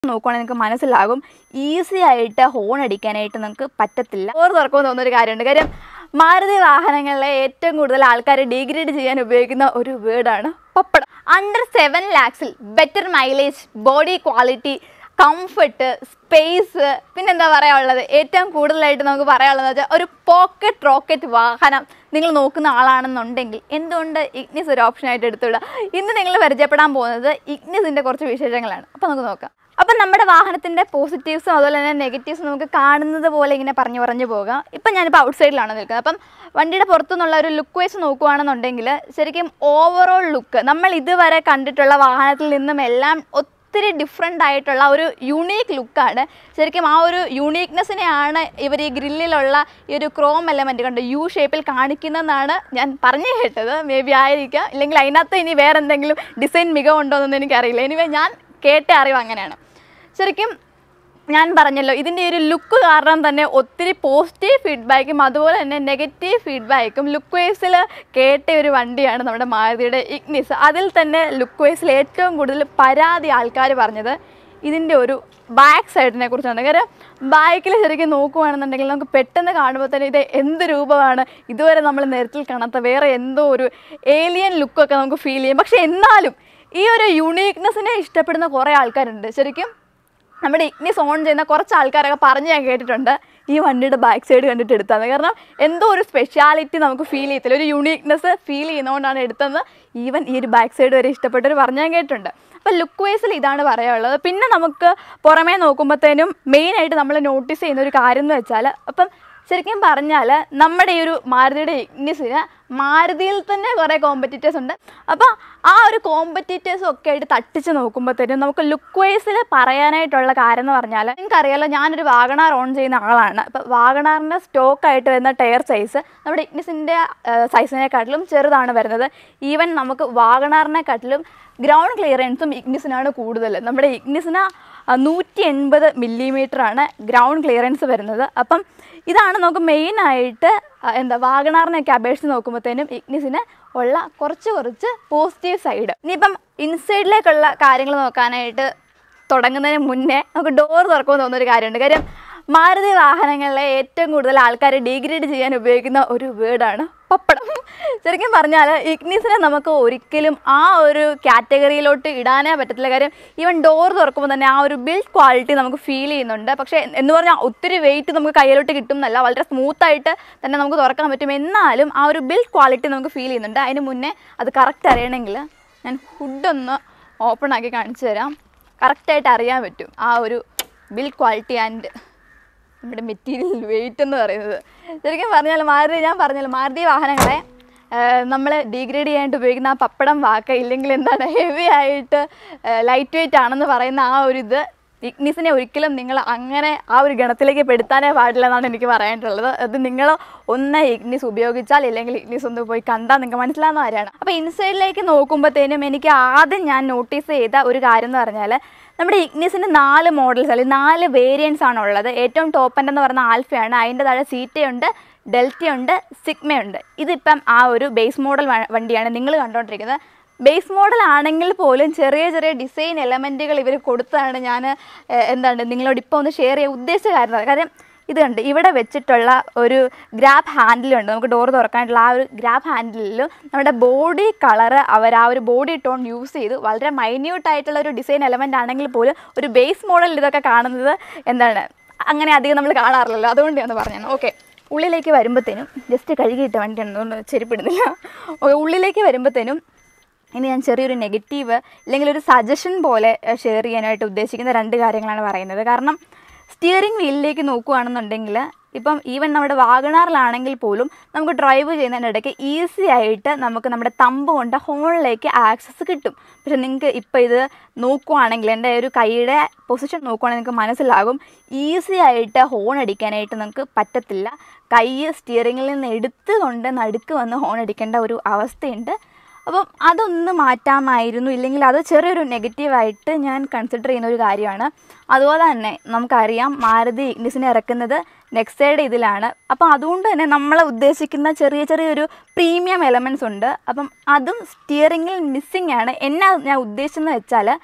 നോക്കുവാണെങ്കിൽ നിങ്ങൾക്ക് മനസ്സിലാകും ഈസി ആയിട്ട് ഹോൺ അടിക്കാനായിട്ട് നമുക്ക് പറ്റത്തില്ല ഓർ തുറക്കുമെന്ന് തോന്നുന്നൊരു കാര്യമുണ്ട് കാര്യം മാരുതി വാഹനങ്ങളിലെ ഏറ്റവും കൂടുതൽ ആൾക്കാർ ഡിഗ്രേഡ് ചെയ്യാൻ ഉപയോഗിക്കുന്ന ഒരു വേർഡാണ് പപ്പടം അണ്ടർ സെവൻ ലാക്സിൽ better mileage body quality comfort space പിന്നെന്താ പറയാനുള്ളത് ഏറ്റവും കൂടുതലായിട്ട് നമുക്ക് പറയാനുള്ളത് വെച്ചാൽ ഒരു പോക്കറ്റ് റോക്കറ്റ് വാഹനം നിങ്ങൾ നോക്കുന്ന ആളാണെന്നുണ്ടെങ്കിൽ എന്തുകൊണ്ട് ഇഗ്നിസ് ഒരു ഓപ്ഷനായിട്ട് എടുത്തുവിടുക ഇന്ന് നിങ്ങൾ പരിചയപ്പെടാൻ പോകുന്നത് ഇഗ്നിസിൻ്റെ കുറച്ച് വിശേഷങ്ങളാണ് അപ്പോൾ നമുക്ക് നോക്കാം അപ്പം നമ്മുടെ വാഹനത്തിൻ്റെ പോസിറ്റീവ്സും അതുപോലെ തന്നെ നെഗറ്റീവ്സും നമുക്ക് കാണുന്നത് പോലെ ഇങ്ങനെ പറഞ്ഞു പറഞ്ഞു പോകാം ഇപ്പം ഞാനിപ്പോൾ ഔട്ട് സൈഡിലാണ് നിൽക്കുന്നത് അപ്പം വണ്ടിയുടെ പുറത്തുനിന്നുള്ള ഒരു ലുക്ക് വൈസ് നോക്കുകയാണെന്നുണ്ടെങ്കിൽ ശരിക്കും ഓവറോൾ ലുക്ക് നമ്മൾ ഇതുവരെ കണ്ടിട്ടുള്ള വാഹനത്തിൽ നിന്നും എല്ലാം ഒത്തിരി ഡിഫറെൻ്റ് ആയിട്ടുള്ള ഒരു യുണീക്ക് ലുക്കാണ് ശരിക്കും ആ ഒരു യുണീക്നെസ്സിനെയാണ് ഇവർ ഈ ഗ്രില്ലിലുള്ള ഈ ഒരു ക്രോം എലമെൻറ്റ് കണ്ട് യു ഷേപ്പിൽ കാണിക്കുന്നതെന്നാണ് ഞാൻ പറഞ്ഞു കേട്ടത് മേ ബി ആയിരിക്കാം ഇല്ലെങ്കിൽ അതിനകത്ത് ഇനി വേറെ എന്തെങ്കിലും ഡിസൈൻ മികവുണ്ടോ എന്നൊന്നും എനിക്കറിയില്ല എനിവേ ഞാൻ കേട്ട അറിവ് അങ്ങനെയാണ് ശരിക്കും ഞാൻ പറഞ്ഞല്ലോ ഇതിൻ്റെ ഒരു ലുക്ക് കാരണം തന്നെ ഒത്തിരി പോസിറ്റീവ് ഫീഡ്ബാക്കും അതുപോലെ തന്നെ നെഗറ്റീവ് ഫീഡ്ബാക്കും ലുക്ക് വൈസിൽ കേട്ട ഒരു വണ്ടിയാണ് നമ്മുടെ മാരുതിയുടെ ഇഗ്നിസ് അതിൽ തന്നെ ലുക്ക് വൈസിൽ ഏറ്റവും കൂടുതൽ പരാതി ആൾക്കാർ പറഞ്ഞത് ഇതിൻ്റെ ഒരു ബാക്ക് സൈഡിനെ കുറിച്ചാണ് കാര്യം ബാക്കിൽ ശരിക്കും നോക്കുകയാണെന്നുണ്ടെങ്കിൽ നമുക്ക് പെട്ടെന്ന് കാണുമ്പോൾ തന്നെ ഇത് എന്ത് രൂപമാണ് ഇതുവരെ നമ്മൾ നേരത്തിൽ കാണാത്ത വേറെ എന്തോ ഒരു ഏലിയൻ ലുക്കൊക്കെ നമുക്ക് ഫീൽ ചെയ്യും പക്ഷെ എന്നാലും ഈ ഒരു യുണീക്നെസ്സിനെ ഇഷ്ടപ്പെടുന്ന കുറേ ആൾക്കാരുണ്ട് ശരിക്കും നമ്മുടെ ഇഗ്നിസ് ഓൺ ചെയ്യുന്ന കുറച്ച് ആൾക്കാരൊക്കെ പറഞ്ഞ് ഞാൻ കേട്ടിട്ടുണ്ട് ഈ വണ്ടിയുടെ ബാക്ക് സൈഡ് കണ്ടിട്ട് എടുത്തത് കാരണം എന്തോ ഒരു സ്പെഷ്യാലിറ്റി നമുക്ക് ഫീൽ ചെയ്യത്തില്ല ഒരു യുണീക്നെസ് ഫീൽ ചെയ്യുന്നതുകൊണ്ടാണ് എടുത്തതെന്ന് ഈവൻ ഈ ഒരു ബാക്ക് സൈഡ് വരെ ഇഷ്ടപ്പെട്ടവർ പറഞ്ഞ് ഞാൻ കേട്ടിട്ടുണ്ട് അപ്പോൾ ലുക്ക് വൈസിൽ ഇതാണ് പറയാനുള്ളത് പിന്നെ നമുക്ക് പുറമേ നോക്കുമ്പോഴത്തേനും മെയിനായിട്ട് നമ്മൾ നോട്ടീസ് ചെയ്യുന്ന ഒരു കാര്യം എന്ന് വെച്ചാൽ അപ്പം ശരിക്കും പറഞ്ഞാൽ നമ്മുടെ ഈ ഒരു മാരുതിയുടെ ഇഗ്നിസിന് മാരുതിയിൽ തന്നെ കുറേ കോമ്പറ്റീറ്റേഴ്സ് ഉണ്ട് അപ്പോൾ ആ ഒരു കോമ്പറ്റീറ്റേഴ്സും ഒക്കെ ആയിട്ട് തട്ടിച്ച് നോക്കുമ്പോഴത്തേനും നമുക്ക് ലുക്ക് വൈസിൽ പറയാനായിട്ടുള്ള കാര്യം എന്ന് പറഞ്ഞാൽ നിങ്ങൾക്കറിയാലോ ഞാനൊരു വാഗണാർ ഓൺ ചെയ്യുന്ന ആളാണ് അപ്പോൾ വാഗണാറിൻ്റെ സ്റ്റോക്കായിട്ട് വരുന്ന ടയർ സൈസ് നമ്മുടെ ഇഗ്നിസിൻ്റെ സൈസിനെക്കാട്ടിലും ചെറുതാണ് വരുന്നത് ഈവൻ നമുക്ക് വാഗണാറിനെക്കാട്ടിലും ഗ്രൗണ്ട് ക്ലിയറൻസും ഇഗ്നിസിനാണ് കൂടുതൽ നമ്മുടെ ഇഗ്നിസിന് നൂറ്റി എൺപത് മില്ലിമീറ്ററാണ് ഗ്രൗണ്ട് ക്ലിയറൻസ് വരുന്നത് അപ്പം ഇതാണ് നമുക്ക് മെയിനായിട്ട് എന്താ വാഗണാറിനെയൊക്കെ അപേക്ഷിച്ച് നോക്കുമ്പോഴത്തേനും ഇഗ്നിസിന് ഉള്ള കുറച്ച് കുറച്ച് പോസിറ്റീവ് സൈഡ് ഇനിയിപ്പം ഇൻസൈഡിലേക്കുള്ള കാര്യങ്ങൾ നോക്കാനായിട്ട് തുടങ്ങുന്നതിന് മുന്നേ നമുക്ക് ഡോർ തുറക്കുമെന്ന് തോന്നുന്നൊരു കാര്യമുണ്ട് കാര്യം മാരുതി വാഹനങ്ങളിലെ ഏറ്റവും കൂടുതൽ ആൾക്കാർ ഡിഗ്രേഡ് ചെയ്യാൻ ഉപയോഗിക്കുന്ന ഒരു വേർഡാണ് പപ്പടം ശരിക്കും പറഞ്ഞാൽ ഇഗ്നിസിനെ നമുക്ക് ഒരിക്കലും ആ ഒരു കാറ്റഗറിയിലോട്ട് ഇടാനേ പറ്റത്തില്ല കാര്യം ഈവൻ ഡോർ തുറക്കുമ്പോൾ തന്നെ ആ ഒരു ബിൽഡ് ക്വാളിറ്റി നമുക്ക് ഫീൽ ചെയ്യുന്നുണ്ട് പക്ഷേ എന്ന് പറഞ്ഞാൽ ഒത്തിരി വെയിറ്റ് നമുക്ക് കയ്യിലോട്ട് കിട്ടും എന്നല്ല വളരെ സ്മൂത്തായിട്ട് തന്നെ നമുക്ക് തുറക്കാൻ പറ്റും എന്നാലും ആ ഒരു ബിൽഡ് ക്വാളിറ്റി നമുക്ക് ഫീൽ ചെയ്യുന്നുണ്ട് അതിന് മുന്നേ അത് കറക്റ്റ് അറിയണമെങ്കിൽ ഞാൻ ഫുഡൊന്ന് ഓപ്പൺ ആക്കി കാണിച്ചു തരാം കറക്റ്റായിട്ട് അറിയാൻ പറ്റും ആ ഒരു ബിൽഡ് ക്വാളിറ്റി ആൻഡ് നമ്മുടെ മെറ്റീരിയൽ വെയിറ്റ് എന്ന് പറയുന്നത് ശരിക്കും പറഞ്ഞാൽ മാരുതി ഞാൻ പറഞ്ഞല്ലോ മാരുതി വാഹനങ്ങളെ നമ്മൾ ഡീഗ്രേഡ് ചെയ്യാനായിട്ട് ഉപയോഗിക്കുന്ന ആ പപ്പടം വാക്ക ഇല്ലെങ്കിൽ എന്താണ് ഹെവി ആയിട്ട് ലൈറ്റ് വെയിറ്റ് ആണെന്ന് പറയുന്ന ആ ഒരു ഇത് ഇഗ്നിസിനെ ഒരിക്കലും നിങ്ങൾ അങ്ങനെ ആ ഒരു ഗണത്തിലേക്ക് പെടുത്താനേ പാടില്ല എന്നാണ് എനിക്ക് പറയാനുള്ളത് അത് നിങ്ങൾ ഒന്ന് ഇഗ്നിസ് ഉപയോഗിച്ചാൽ ഇല്ലെങ്കിൽ ഇഗ്നിസ് ഒന്ന് പോയി കണ്ടാൽ നിങ്ങൾക്ക് മനസ്സിലാവുന്ന കാര്യമാണ് അപ്പോൾ ഇൻസൈഡിലേക്ക് നോക്കുമ്പോഴത്തേനും എനിക്ക് ആദ്യം ഞാൻ നോട്ടീസ് ചെയ്ത ഒരു കാര്യം എന്ന് പറഞ്ഞാൽ നമ്മുടെ ഇഗ്നിസിന് നാല് മോഡൽസ് അല്ലെങ്കിൽ നാല് വേരിയൻസ് ആണ് ഉള്ളത് ഏറ്റവും ടോപ്പ് എൻഡ് എന്ന് പറയുന്ന ആൽഫയാണ് അതിൻ്റെ താഴെ സീറ്റയുണ്ട് ഡെൽറ്റയുണ്ട് സിഗ്മയുണ്ട് ഇതിപ്പം ആ ഒരു ബേസ് മോഡൽ വണ്ടിയാണ് നിങ്ങൾ കണ്ടുകൊണ്ടിരിക്കുന്നത് ബേസ് മോഡൽ ആണെങ്കിൽ പോലും ചെറിയ ചെറിയ ഡിസൈൻ എലമെൻറ്റുകൾ ഇവർ കൊടുത്താണ് ഞാൻ എന്താണ് നിങ്ങളോട് ഇപ്പോൾ ഒന്ന് ഷെയർ ചെയ്യാൻ ഉദ്ദേശിച്ച കാര്യം കാര്യം ഇത് കണ്ട് ഇവിടെ വെച്ചിട്ടുള്ള ഒരു ഗ്രാബ് ഹാൻഡിലുണ്ട് നമുക്ക് ഡോർ തുറക്കാനായിട്ടുള്ള ആ ഒരു ഗ്രാബ് ഹാൻഡിലും നമ്മുടെ ബോഡി കളറ് അവർ ആ ഒരു ബോഡി ടോൺ യൂസ് ചെയ്ത് വളരെ മൈന്യൂട്ട് ആയിട്ടുള്ള ഒരു ഡിസൈൻ എലമെൻ്റ് ആണെങ്കിൽ പോലും ഒരു ബേസ് മോഡൽ ഇതൊക്കെ കാണുന്നത് എന്താണ് അങ്ങനെ അധികം നമ്മൾ കാണാറില്ലല്ലോ അതുകൊണ്ട് ഞാൻ പറഞ്ഞത് ഓക്കെ ഉള്ളിലേക്ക് വരുമ്പോഴത്തേനും ജസ്റ്റ് കഴുകിയിട്ട വണ്ടിയാണ് അതുകൊണ്ട് ചെരിപ്പിടുന്നില്ല ഓക്കെ ഉള്ളിലേക്ക് വരുമ്പോഴത്തേനും ഇനി ഞാൻ ചെറിയൊരു നെഗറ്റീവ് അല്ലെങ്കിൽ ഒരു സജഷൻ പോലെ ഷെയർ ചെയ്യാനായിട്ട് ഉദ്ദേശിക്കുന്ന രണ്ട് കാര്യങ്ങളാണ് പറയുന്നത് കാരണം സ്റ്റിയറിംഗ് വീലിലേക്ക് നോക്കുകയാണെന്നുണ്ടെങ്കിൽ ഇപ്പം ഈവൻ നമ്മുടെ വാഗണാറിലാണെങ്കിൽ പോലും നമുക്ക് ഡ്രൈവ് ചെയ്യുന്നതിനിടയ്ക്ക് ഈസി ആയിട്ട് നമുക്ക് നമ്മുടെ തമ്പ് കൊണ്ട് ഹോണിലേക്ക് ആക്സസ് കിട്ടും പക്ഷെ നിങ്ങൾക്ക് ഇപ്പോൾ ഇത് നോക്കുവാണെങ്കിൽ എൻ്റെ ഒരു കൈയുടെ പൊസിഷൻ നോക്കുവാണെങ്കിൽ നിങ്ങൾക്ക് മനസ്സിലാകും ഈസി ആയിട്ട് ഹോൺ അടിക്കാനായിട്ട് നമുക്ക് പറ്റത്തില്ല കൈ സ്റ്റിയറിങ്ങിൽ നിന്ന് എടുത്തുകൊണ്ട് നടുക്ക് വന്ന് ഹോൺ അടിക്കേണ്ട ഒരു അവസ്ഥയുണ്ട് അപ്പം അതൊന്ന് മാറ്റാമായിരുന്നു ഇല്ലെങ്കിൽ അത് ചെറിയൊരു നെഗറ്റീവായിട്ട് ഞാൻ കൺസിഡർ ചെയ്യുന്ന ഒരു കാര്യമാണ് അതുപോലെ തന്നെ നമുക്കറിയാം മാരുതി ഇഗ്നിസിനെ ഇറക്കുന്നത് നെക്സൈഡ് ഇതിലാണ് അപ്പം അതുകൊണ്ട് തന്നെ നമ്മൾ ഉദ്ദേശിക്കുന്ന ചെറിയ ചെറിയൊരു പ്രീമിയം എലമെൻറ്റ്സ് ഉണ്ട് അപ്പം അതും സ്റ്റിയറിങ്ങിൽ മിസ്സിങ് ആണ് എന്നാ ഞാൻ ഉദ്ദേശിച്ചതെന്ന് വെച്ചാൽ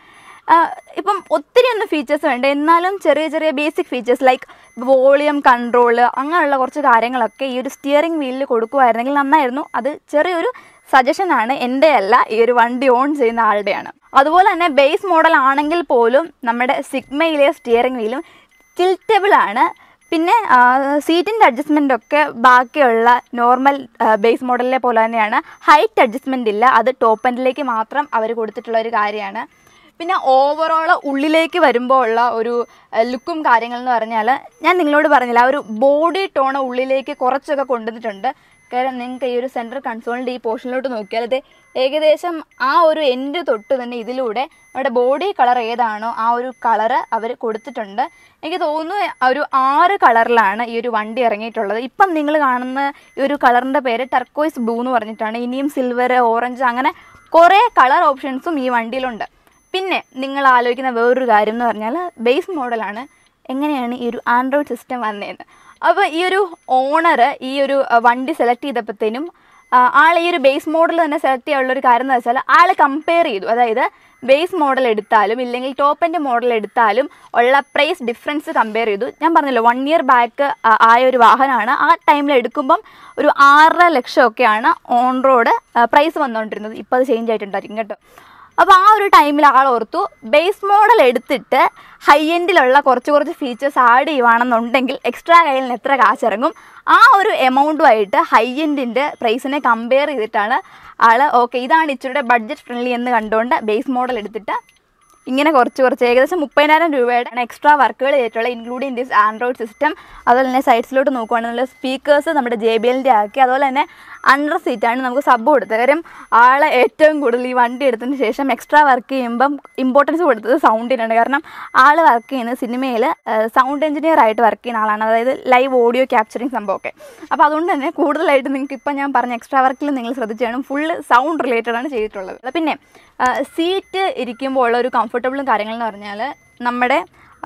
ഇപ്പം ഒത്തിരി ഒന്നും ഫീച്ചേഴ്സ് വേണ്ട എന്നാലും ചെറിയ ചെറിയ basic features like volume control അങ്ങനെയുള്ള കുറച്ച് കാര്യങ്ങളൊക്കെ ഈ ഒരു സ്റ്റിയറിംഗ് വീലിൽ കൊടുക്കുമായിരുന്നെങ്കിൽ നന്നായിരുന്നു അത് ചെറിയൊരു സജഷനാണ് എൻ്റെ അല്ല ഈ ഒരു വണ്ടി ഓൺ ചെയ്യുന്ന ആളുടെയാണ് അതുപോലെ തന്നെ ബേസ് മോഡൽ ആണെങ്കിൽ പോലും നമ്മുടെ സിഗ്മയിലെ സ്റ്റിയറിംഗ് വീലും ടിൽറ്റബിൾ ആണ് പിന്നെ സീറ്റിൻ്റെ അഡ്ജസ്റ്റ്മെൻ്റ് ഒക്കെ ബാക്കിയുള്ള നോർമൽ ബേസ് മോഡലിലെ പോലെ തന്നെയാണ് ഹൈറ്റ് അഡ്ജസ്റ്റ്മെൻ്റ് ഇല്ല അത് ടോപ്പ് എൻഡിലേക്ക് മാത്രം അവർ കൊടുത്തിട്ടുള്ള ഒരു കാര്യമാണ് പിന്നെ ഓവറോൾ ഉള്ളിലേക്ക് വരുമ്പോൾ ഉള്ള ഒരു ലുക്കും കാര്യങ്ങൾ എന്ന് പറഞ്ഞാൽ ഞാൻ നിങ്ങളോട് പറഞ്ഞില്ല ആ ഒരു ബോഡി ടോൺ ഉള്ളിലേക്ക് കുറച്ചൊക്കെ കൊണ്ടുവന്നിട്ടുണ്ട് കാരണം നിങ്ങൾക്ക് ഈ ഒരു സെൻട്രൽ കൺസോളിൻ്റെ ഈ പോർഷനിലോട്ട് നോക്കിയാൽ ഇത് ഏകദേശം ആ ഒരു എൻഡ് തൊട്ട് തന്നെ ഇതിലൂടെ നമ്മുടെ ബോഡി കളർ ഏതാണോ ആ ഒരു കളറ് അവർ കൊടുത്തിട്ടുണ്ട് എനിക്ക് തോന്നുന്നു ഒരു ആറ് കളറിലാണ് ഈ ഒരു വണ്ടി ഇറങ്ങിയിട്ടുള്ളത് ഇപ്പം നിങ്ങൾ കാണുന്ന ഈ ഒരു കളറിൻ്റെ പേര് ടർക്കോയ്സ് ബ്ലൂ എന്ന് പറഞ്ഞിട്ടാണ് ഇനിയും സിൽവർ ഓറഞ്ച് അങ്ങനെ കുറേ കളർ ഓപ്ഷൻസും ഈ വണ്ടിയിലുണ്ട് പിന്നെ നിങ്ങൾ ആലോചിക്കുന്ന വേറൊരു കാര്യം എന്ന് പറഞ്ഞാൽ ബേസ് മോഡലാണ് എങ്ങനെയാണ് ഈ ഒരു ആൻഡ്രോയിഡ് സിസ്റ്റം വന്നതെന്ന് അപ്പോൾ ഈ ഒരു ഓണർ ഈ ഒരു അഹ്, വണ്ടി സെലക്ട് ചെയ്തപ്പോഴത്തേനും ആൾ ഈ ഒരു ബേസ് മോഡൽ തന്നെ സെലക്ട് ചെയ്യാനുള്ള ഒരു കാര്യം എന്ന് വെച്ചാൽ ആൾ കമ്പയർ ചെയ്തു അതായത് ബേസ് മോഡൽ എടുത്താലും ഇല്ലെങ്കിൽ ടോപ്പ് എൻ്റെ മോഡൽ എടുത്താലും ഉള്ള പ്രൈസ് ഡിഫറൻസ് കമ്പയർ ചെയ്തു ഞാൻ പറഞ്ഞല്ലോ വൺ ഇയർ ബാക്ക് ആയ ഒരു വാഹനമാണ് ആ ടൈമിൽ എടുക്കുമ്പം ഒരു ആറര ലക്ഷമൊക്കെയാണ് ഓൺ റോഡ് പ്രൈസ് വന്നുകൊണ്ടിരുന്നത് ഇപ്പോൾ അത് ചേഞ്ച് ആയിട്ടുണ്ടായിരിക്കും കേട്ടോ അപ്പോൾ ആ ഒരു ടൈമിൽ ആൾ ഓർത്തു ബേസ് മോഡൽ എടുത്തിട്ട് ഹൈ എൻഡിലുള്ള കുറച്ച് കുറച്ച് ഫീച്ചേഴ്സ് ആഡ് ചെയ്യുവാണെന്നുണ്ടെങ്കിൽ എക്സ്ട്രാ കയ്യിൽ നിന്ന് എത്ര കാശിറങ്ങും ആ ഒരു എമൗണ്ടുമായിട്ട് ഹൈ എൻഡിൻ്റെ പ്രൈസിനെ കമ്പയർ ചെയ്തിട്ടാണ് ആൾ ഓക്കെ ഇതാണ് ഇച്ചിരി ബഡ്ജറ്റ് ഫ്രണ്ട്ലി എന്ന് കണ്ടുകൊണ്ട് ബേസ് മോഡൽ എടുത്തിട്ട് ഇങ്ങനെ കുറച്ച് കുറച്ച് ഏകദേശം മുപ്പതിനായിരം രൂപയുടെ എക്സ്ട്രാ വർക്കുകൾ ചെയ്തിട്ടുള്ള ഇൻക്ലൂഡിങ് ദിസ് ആൻഡ്രോയിഡ് സിസ്റ്റം അതുപോലെ തന്നെ സൈഡ്സിലോട്ട് നോക്കുവാണെന്നുള്ള സ്പീക്കേഴ്സ് നമ്മുടെ ജെ ബി എല്ലിൻ്റെ ആക്കി അതുപോലെ തന്നെ അണ്ടർ സീറ്റാണ് നമുക്ക് സബ് കൊടുത്തത് കാര്യം ആളെ ഏറ്റവും കൂടുതൽ ഈ വണ്ടി എടുത്തതിന് ശേഷം എക്സ്ട്രാ വർക്ക് ചെയ്യുമ്പം ഇമ്പോർട്ടൻസ് കൊടുത്തത് സൗണ്ടിനാണ് കാരണം ആൾ വർക്ക് ചെയ്യുന്നത് സിനിമയിൽ സൗണ്ട് എഞ്ചിനീയർ ആയിട്ട് വർക്ക് ചെയ്യുന്ന ആളാണ് അതായത് ലൈവ് ഓഡിയോ ക്യാപ്ചറിങ് സംഭവമൊക്കെ അപ്പോൾ അതുകൊണ്ട് തന്നെ കൂടുതലായിട്ട് നിങ്ങൾക്ക് ഇപ്പം ഞാൻ പറഞ്ഞ എക്സ്ട്രാ വർക്കിൽ നിങ്ങൾ ശ്രദ്ധിച്ചാണ് ഫുള്ള് സൗണ്ട് റിലേറ്റഡ് ആണ് ചെയ്തിട്ടുള്ളത് പിന്നെ സീറ്റ് ഇരിക്കുമ്പോൾ ഉള്ള ഒരു കംഫർട്ടബിളും കാര്യങ്ങളെന്ന് പറഞ്ഞാൽ നമ്മുടെ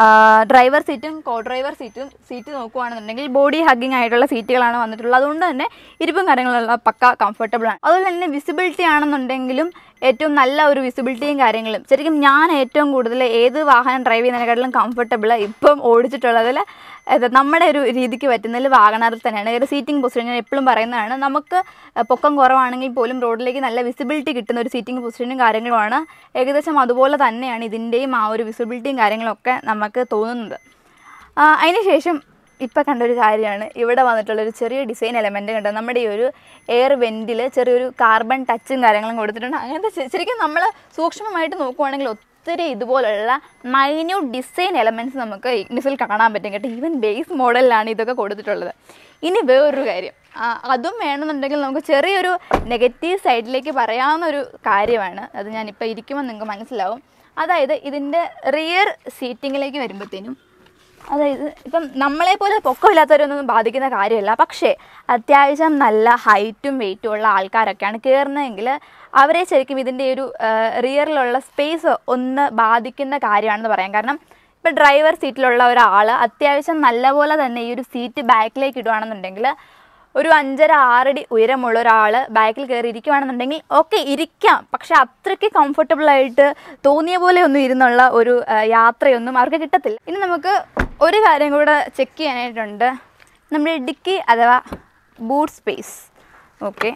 ഡ്രൈവർ സീറ്റും കോ ഡ്രൈവർ സീറ്റും സീറ്റ് നോക്കുവാണെന്നുണ്ടെങ്കിൽ ബോഡി ഹഗ്ഗിങ് ആയിട്ടുള്ള സീറ്റുകളാണ് വന്നിട്ടുള്ളത് അതുകൊണ്ട് തന്നെ ഇരിപ്പും കാര്യങ്ങളുള്ള പക്ക കംഫർട്ടബിൾ ആണ് അതുപോലെ തന്നെ വിസിബിലിറ്റി ആണെന്നുണ്ടെങ്കിലും ഏറ്റവും നല്ല ഒരു വിസിബിലിറ്റിയും കാര്യങ്ങളും ശരിക്കും ഞാൻ ഏറ്റവും കൂടുതൽ ഏത് വാഹനം ഡ്രൈവ് ചെയ്യുന്നതിനെക്കാട്ടിലും കംഫർട്ടബിൾ ഇപ്പം ഓടിച്ചിട്ടുള്ളതിൽ ഇത് നമ്മുടെ ഒരു രീതിക്ക് പറ്റുന്നതിൽ വാഗണറിൽ തന്നെയാണ് ഒരു സീറ്റിംഗ് പൊസിഷൻ ഞാൻ എപ്പോഴും പറയുന്നതാണ് നമുക്ക് പൊക്കം കുറവാണെങ്കിൽ പോലും റോഡിലേക്ക് നല്ല വിസിബിലിറ്റി കിട്ടുന്ന ഒരു സീറ്റിംഗ് പൊസിഷനും കാര്യങ്ങളുമാണ് ഏകദേശം അതുപോലെ തന്നെയാണ് ഇതിൻ്റെയും ആ ഒരു വിസിബിലിറ്റിയും കാര്യങ്ങളൊക്കെ നമുക്ക് തോന്നുന്നത് ആ, അതിനുശേഷം ഇപ്പം കണ്ടൊരു കാര്യമാണ് ഇവിടെ വന്നിട്ടുള്ളൊരു ചെറിയ ഡിസൈൻ എലമെൻറ്റ് കണ്ടത് നമ്മുടെ ഈ ഒരു എയർ വെൻറ്റിൽ ചെറിയൊരു കാർബൺ ടച്ചും കാര്യങ്ങളും കൊടുത്തിട്ടുണ്ട് അങ്ങനത്തെ ശ- ശരിക്കും നമ്മൾ സൂക്ഷ്മമായിട്ട് നോക്കുവാണെങ്കിൽ ഒത്തിരി ഇതുപോലുള്ള മൈന്യൂട്ട് ഡിസൈൻ എലമെൻറ്റ്സ് നമുക്ക് ഇഗ്നിസിൽ കാണാൻ പറ്റും കേട്ടോ ഈവൻ ബേസ് മോഡലിലാണ് ഇതൊക്കെ കൊടുത്തിട്ടുള്ളത് ഇനി വേറൊരു കാര്യം ആ, അതും വേണമെന്നുണ്ടെങ്കിൽ നമുക്ക് ചെറിയൊരു നെഗറ്റീവ് സൈഡിലേക്ക് പറയാവുന്ന ഒരു കാര്യമാണ് അത് ഞാനിപ്പോൾ ഇരിക്കുമ്പോൾ നിങ്ങൾക്ക് മനസ്സിലാവും അതായത് ഇതിൻ്റെ റിയർ സീറ്റിങ്ങിലേക്ക് വരുമ്പോഴത്തേനും അതായത് ഇപ്പം നമ്മളെ പോലെ പൊക്കമില്ലാത്തവരൊന്നും ബാധിക്കുന്ന കാര്യമല്ല പക്ഷേ അത്യാവശ്യം നല്ല ഹൈറ്റും വെയിറ്റും ഉള്ള ആൾക്കാരൊക്കെയാണ് കയറുന്നതെങ്കിൽ അവരെ ശരിക്കും ഇതിൻ്റെ ഒരു റിയറിലുള്ള സ്പേസ് ഒന്ന് ബാധിക്കുന്ന കാര്യമാണെന്ന് പറയാം കാരണം ഇപ്പം ഡ്രൈവർ സീറ്റിലുള്ള ഒരാൾ അത്യാവശ്യം നല്ലപോലെ തന്നെ ഈ ഒരു സീറ്റ് ബാക്കിലേക്ക് ഇടുവാണെന്നുണ്ടെങ്കിൽ ഒരു അഞ്ചര ആറടി ഉയരമുള്ള ഒരാൾ ബാക്കിൽ കയറി ഇരിക്കുവാണെന്നുണ്ടെങ്കിൽ ഓക്കെ ഇരിക്കാം പക്ഷെ അത്രയ്ക്ക് കംഫർട്ടബിൾ ആയിട്ട് തോന്നിയ പോലെ ഒന്നും ഇരുന്നുള്ള ഒരു ആ, യാത്രയൊന്നും അവർക്ക് കിട്ടത്തില്ല ഇനി നമുക്ക് ഒരു കാര്യം കൂടെ ചെക്ക് ചെയ്യാനായിട്ടുണ്ട് നമ്മുടെ ഡിക്കി അഥവാ ബൂട്ട് സ്പേസ് ഓക്കെ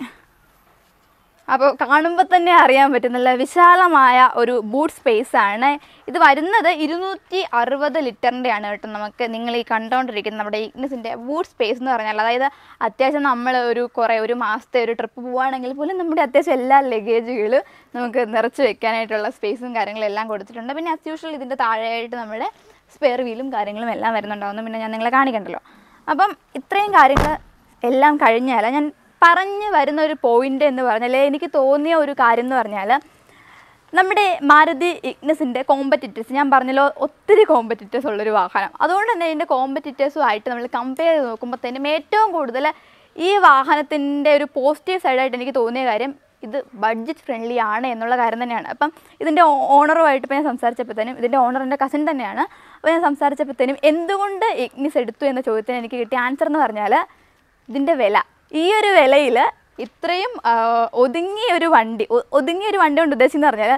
അപ്പോൾ കാണുമ്പോൾ തന്നെ അറിയാൻ പറ്റുന്നില്ല വിശാലമായ ഒരു ബൂട്ട് സ്പേസ് ആണ് ഇത് വരുന്നത് ഇരുന്നൂറ്റി അറുപത് ലിറ്ററിൻ്റെയാണ് കേട്ടോ നമുക്ക് നിങ്ങൾ ഈ കണ്ടുകൊണ്ടിരിക്കുന്ന നമ്മുടെ ഇഗ്നസിൻ്റെ ബൂട്ട് സ്പേസ് എന്ന് പറഞ്ഞാൽ അതായത് അത്യാവശ്യം നമ്മൾ ഒരു കുറേ ഒരു മാസത്തെ ഒരു ട്രിപ്പ് പോവുകയാണെങ്കിൽ പോലും നമ്മുടെ അത്യാവശ്യം എല്ലാ ലഗേജുകളും നമുക്ക് നിറച്ച് വെക്കാനായിട്ടുള്ള സ്പേസും കാര്യങ്ങളും എല്ലാം കൊടുത്തിട്ടുണ്ട് പിന്നെ അസ് യൂഷ്വൽ ഇതിൻ്റെ താഴെയായിട്ട് നമ്മുടെ സ്പെയർ വീലും കാര്യങ്ങളും എല്ലാം വരുന്നുണ്ടാവുന്നു പിന്നെ ഞാൻ നിങ്ങളെ കാണിക്കണ്ടല്ലോ അപ്പം ഇത്രയും കാര്യങ്ങൾ എല്ലാം കഴിഞ്ഞാൽ ഞാൻ പറഞ്ഞു വരുന്ന ഒരു പോയിന്റ് എന്ന് പറഞ്ഞാൽ എനിക്ക് തോന്നിയ ഒരു കാര്യം എന്ന് പറഞ്ഞാൽ നമ്മുടെ മാരുതി ഇഗ്നസിൻ്റെ കോമ്പറ്റിറ്റേഴ്സ് ഞാൻ പറഞ്ഞല്ലോ ഒത്തിരി കോമ്പറ്റിറ്റേഴ്സ് ഉള്ളൊരു വാഹനം അതുകൊണ്ട് തന്നെ ഇതിൻ്റെ കോമ്പറ്റിറ്റേഴ്സുമായിട്ട് നമ്മൾ കമ്പയർ ചെയ്ത് നോക്കുമ്പോഴത്തേനും ഏറ്റവും കൂടുതൽ ഈ വാഹനത്തിൻ്റെ ഒരു പോസിറ്റീവ് സൈഡായിട്ട് എനിക്ക് തോന്നിയ കാര്യം ഇത് ബഡ്ജറ്റ് ഫ്രണ്ട്ലി ആണ് എന്നുള്ള കാര്യം തന്നെയാണ് അപ്പം ഇതിൻ്റെ ഓണറുമായിട്ട് ഇപ്പോൾ ഞാൻ സംസാരിച്ചപ്പോഴത്തേനും ഇതിൻ്റെ ഓണറിൻ്റെ കസിൻ തന്നെയാണ് അപ്പോൾ ഞാൻ സംസാരിച്ചപ്പോഴത്തേനും എന്തുകൊണ്ട് ഇഗ്നിസ് എടുത്തു എന്ന ചോദ്യത്തിന് എനിക്ക് കിട്ടിയ ആൻസർ എന്ന് പറഞ്ഞാൽ ഇതിൻ്റെ വില ഈ ഒരു വിലയിൽ ഇത്രയും ആ, ഒതുങ്ങിയ ഒരു വണ്ടി ഒ- ഒതുങ്ങിയ ഒരു വണ്ടി കൊണ്ട് ഉദ്ദേശിക്കുന്നത് പറഞ്ഞാൽ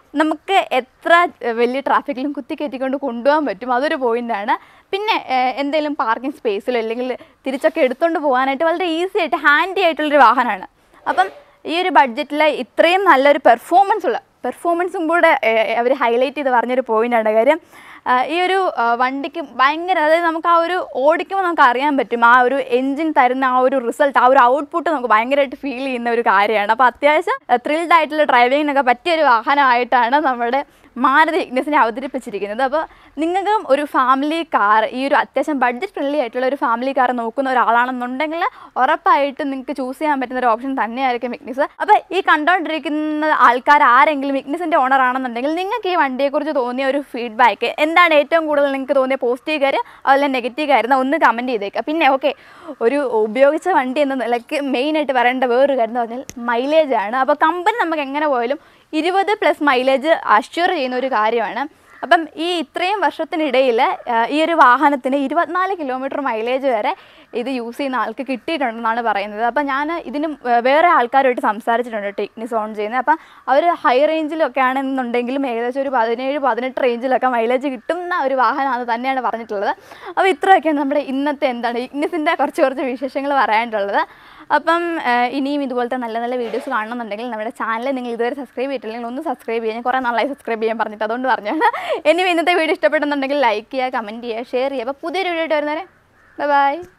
നമുക്ക് എത്ര ഏഹ്, വലിയ ട്രാഫിക്കിലും കുത്തിക്കയറ്റിക്കൊണ്ട് കൊണ്ടുപോകാൻ പറ്റും അതൊരു പോയിൻ്റാണ് പിന്നെ ഏഹ്, എന്തെങ്കിലും പാർക്കിംഗ് സ്പേസിലോ അല്ലെങ്കിൽ തിരിച്ചൊക്കെ എടുത്തുകൊണ്ട് പോകാനായിട്ട് വളരെ ഈസി ആയിട്ട് ഹാൻഡി ആയിട്ടുള്ളൊരു വാഹനമാണ് അപ്പം ഈ ഒരു ബഡ്ജറ്റിൽ ഇത്രയും നല്ലൊരു പെർഫോമൻസ് ഉള്ള പെർഫോമൻസും കൂടെ അവർ ഹൈലൈറ്റ് ചെയ്ത് പറഞ്ഞൊരു പോയിൻ്റാണ് കാര്യം ആ, ഈ ഒരു ആ, വണ്ടിക്ക് ഭയങ്കര അതായത് നമുക്ക് ആ ഒരു ഓടിക്കുമ്പോൾ നമുക്ക് അറിയാൻ പറ്റും ആ ഒരു എൻജിൻ തരുന്ന ആ ഒരു റിസൾട്ട് ആ ഒരു ഔട്ട്പുട്ട് നമുക്ക് ഭയങ്കരമായിട്ട് ഫീൽ ചെയ്യുന്ന ഒരു കാര്യമാണ് അപ്പോൾ അത്യാവശ്യം ത്രിൽഡ് ആയിട്ടുള്ള ഡ്രൈവിങ്ങിനൊക്കെ പറ്റിയ ഒരു വാഹനമായിട്ടാണ് നമ്മുടെ മാരുതി ഇഗ്നസിനെ അവതരിപ്പിച്ചിരിക്കുന്നത് അപ്പോൾ നിങ്ങൾക്കും ഒരു ഫാമിലി കാർ ഈ ഒരു അത്യാവശ്യം ബഡ്ജറ്റ് ഫ്രണ്ട്ലി ആയിട്ടുള്ള ഒരു ഫാമിലി കാർ നോക്കുന്ന ഒരാളാണെന്നുണ്ടെങ്കിൽ ഉറപ്പായിട്ടും നിങ്ങൾക്ക് ചൂസ് ചെയ്യാൻ പറ്റുന്ന ഒരു ഓപ്ഷൻ തന്നെയായിരിക്കും ഇഗ്നിസ് അപ്പോൾ ഈ കണ്ടുകൊണ്ടിരിക്കുന്ന ആൾക്കാർ ആരെങ്കിലും ഇഗ്നിസിൻ്റെ ഓണർ ആണെന്നുണ്ടെങ്കിൽ നിങ്ങൾക്ക് ഈ വണ്ടിയെക്കുറിച്ച് തോന്നിയ ഒരു ഫീഡ്ബാക്ക് എന്താണ് ഏറ്റവും കൂടുതൽ നിങ്ങൾക്ക് തോന്നിയ പോസിറ്റീവ് കാര്യം അതുപോലെ നെഗറ്റീവ് കാര്യം ഒന്ന് കമൻറ്റ് ചെയ്തേക്കുക പിന്നെ ഓക്കെ ഒരു ഉപയോഗിച്ച വണ്ടി എന്ന നിലയ്ക്ക് മെയിനായിട്ട് പറയേണ്ട വേറൊരു കാര്യം എന്ന് പറഞ്ഞാൽ മൈലേജ് ആണ് അപ്പോൾ കമ്പനി നമുക്ക് എങ്ങനെ പോയാലും ഇരുപത് പ്ലസ് മൈലേജ് അഷ്യൂർ ചെയ്യുന്ന ഒരു കാര്യമാണ് അപ്പം ഈ ഇത്രയും വർഷത്തിനിടയിൽ ഈ ഒരു വാഹനത്തിന് ഇരുപത്തിനാല് കിലോമീറ്റർ മൈലേജ് വരെ ഇത് യൂസ് ചെയ്യുന്ന ആൾക്ക് കിട്ടിയിട്ടുണ്ടെന്നാണ് പറയുന്നത് അപ്പം ഞാൻ ഇതിന് വേറെ ആൾക്കാരുമായിട്ട് സംസാരിച്ചിട്ടുണ്ട് ടെക്നിസ് ഓൺ ചെയ്യുന്നത് അപ്പം അവർ ഹൈ റേഞ്ചിലൊക്കെ ആണെന്നുണ്ടെങ്കിലും ഏകദേശം ഒരു പതിനേഴ് പതിനെട്ട് റേഞ്ചിലൊക്കെ മൈലേജ് കിട്ടുന്ന ഒരു വാഹനമാണ് തന്നെയാണ് പറഞ്ഞിട്ടുള്ളത് അപ്പോൾ ഇത്രയൊക്കെയാണ് നമ്മുടെ ഇന്നത്തെ എന്താണ് ഇഗ്നിസിൻ്റെ കുറച്ച് കുറച്ച് വിശേഷങ്ങൾ പറയാനുള്ളത് അപ്പം ഏഹ്, ഇനിയും ഇതുപോലത്തെ നല്ല നല്ല വീഡിയോസ് കാണണമെന്നുണ്ടെങ്കിൽ നമ്മുടെ ചാനൽ നിങ്ങൾ ഇതുവരെ സബ്സ്ക്രൈബ് ചെയ്തിട്ടില്ലെങ്കിൽ ഒന്ന് സബ്സ്ക്രൈബ് ചെയ്യാൻ കുറേ നാളായി സബ്സ്ക്രൈബ് ചെയ്യാൻ പറഞ്ഞിട്ട് അതുകൊണ്ട് പറഞ്ഞാണ് ഇനിയും ഇന്നത്തെ വീഡിയോ ഇഷ്ടപ്പെടുന്നുണ്ടെങ്കിൽ ലൈക്ക് ചെയ്യുക കമൻറ്റ് ചെയ്യുക ഷെയർ ചെയ്യുക അപ്പോൾ പുതിയൊരു വീഡിയോ ആയിട്ട് വരുന്നവരെ ബൈ